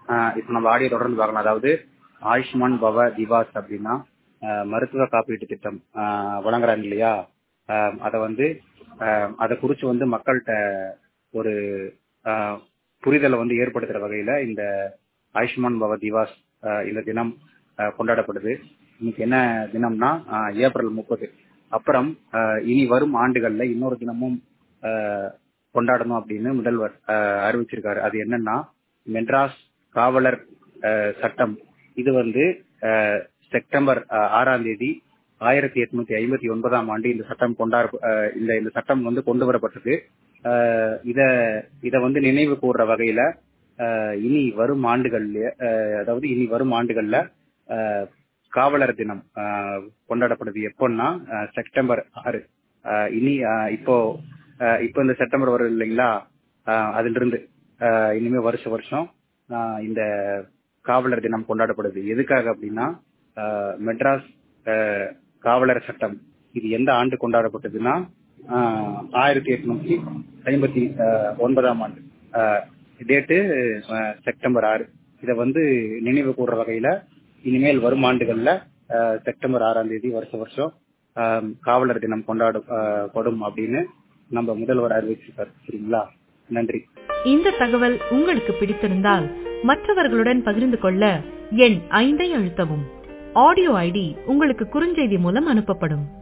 ஆஹ் இப்ப நம்ம ஆடியோ தொடர்ந்து பார்க்கலாம் அதாவது ஆயுஷ்மான் பவ திவாஸ் அப்படின்னா ஆஹ் மருத்துவ காப்பீட்டு திட்டம் ஆஹ் வழங்குறாங்க இல்லையா ஆஹ் அதை வந்து ஆஹ் அதை குறிச்சு வந்து மக்கள்கிட்ட ஒரு ஆஹ் புரிதலை வந்து ஏற்படுத்துற வகையில இந்த ஆயுஷ்மான் பவ திவாஸ் ஆஹ் இந்த தினம் ஆஹ் கொண்டாடப்படுது இன்னைக்கு என்ன தினம்னா ஆஹ் ஏப்ரல் முப்பது அப்புறம் ஆஹ் இனி வரும் ஆண்டுகள்ல இன்னொரு தினமும் ஆஹ் கொண்டாடணும் அப்படின்னு முதல்வர் ஆஹ் அறிவிச்சிருக்காரு அது என்னன்னா மெட்ராஸ் காவலர் ஆஹ் சட்டம் இது வந்து ஆஹ் செப்டம்பர் ஆஹ் ஆறாம் தேதி ஆயிரத்தி எட்நூத்தி ஐம்பத்தி ஒன்பதாம் ஆண்டு இந்த சட்டம் கொண்டாட ஆஹ் இந்த இந்த சட்டம் வந்து கொண்டு வரப்பட்டது ஆஹ் இத இத வந்து நினைவு கூறுற வகையில ஆஹ் இனி வரும் ஆண்டுகள்ல ஆஹ் அதாவது இனி வரும் ஆண்டுகள்ல ஆஹ் காவலர் தினம் ஆஹ் கொண்டாடப்படுது எப்போன்னா ஆஹ் செப்டம்பர் ஆறு ஆஹ் இனி ஆஹ் இப்போ ஆஹ் இப்போ இந்த செப்டம்பர் வரும் இல்லைங்களா ஆஹ் அதிலிருந்து ஆஹ் இனிமே வருஷ வருஷம் ஆஹ் இந்த காவலர் தினம் கொண்டாடப்படுது எதுக்காக அப்படின்னா ஆஹ் மெட்ராஸ் ஆஹ் காவலர் சட்டம் இது எந்த ஆண்டு கொண்டாடப்பட்டதுன்னா ஆஹ் ஆயிரத்தி எட்நூத்தி ஐம்பத்தி ஆஹ் ஒன்பதாம் ஆண்டு டேட்டு செப்டம்பர் ஆறு இதை வந்து நினைவு கூறுற வகையில இனிமேல் வரும் ஆண்டுகள்ல ஆஹ் செப்டம்பர் ஆறாம் தேதி வருஷ வருஷம் ஆஹ் காவலர் தினம் கொண்டாடப்படும் அப்படின்னு நம்ம முதல்வர் அறிவிச்சிருக்காரு சரிங்களா நன்றி இந்த தகவல் உங்களுக்கு பிடித்திருந்தால் மற்றவர்களுடன் பகிர்ந்து கொள்ள எண் ஐந்தை அழுத்தவும் ஆடியோ ஐடி உங்களுக்கு குறுஞ்செய்தி மூலம் அனுப்பப்படும்